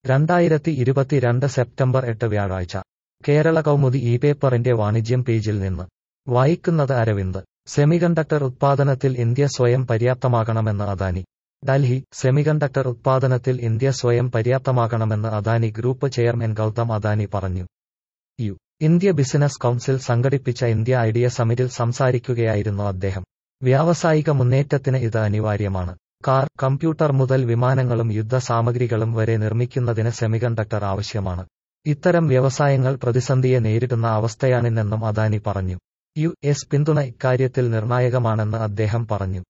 രണ്ടായിരത്തി ഇരുപത്തിരണ്ട് സെപ്റ്റംബർ എട്ട് വ്യാഴാഴ്ച കേരള കൗമുദി ഇ പേപ്പറിന്റെ വാണിജ്യം പേജിൽ നിന്ന് വായിക്കുന്നത് അരവിന്ദ് സെമികണ്ടക്ടർ ഉത്പാദനത്തിൽ ഇന്ത്യ സ്വയം പര്യാപ്തമാകണമെന്ന് അദാനി ഡൽഹി സെമികണ്ടക്ടർ ഉത്പാദനത്തിൽ ഇന്ത്യ സ്വയം പര്യാപ്തമാകണമെന്ന് അദാനി ഗ്രൂപ്പ് ചെയർമാൻ ഗൗതം അദാനി പറഞ്ഞു യു ഇന്ത്യ ബിസിനസ് കൗൺസിൽ സംഘടിപ്പിച്ച ഇന്ത്യ ഐഡിയ സമിറ്റിൽ സംസാരിക്കുകയായിരുന്നു അദ്ദേഹം വ്യാവസായിക മുന്നേറ്റത്തിന് ഇത് അനിവാര്യമാണ് കാർ കമ്പ്യൂട്ടർ മുതൽ വിമാനങ്ങളും യുദ്ധസാമഗ്രികളും വരെ നിർമ്മിക്കുന്നതിന് സെമികണ്ടക്ടർ ആവശ്യമാണ് ഇത്തരം വ്യവസായങ്ങൾ പ്രതിസന്ധിയെ നേരിടുന്ന അവസ്ഥയാണിന്നെന്നും അദാനി പറഞ്ഞു യു എസ് പിന്തുണ ഇക്കാര്യത്തിൽ നിർണായകമാണെന്ന് അദ്ദേഹം പറഞ്ഞു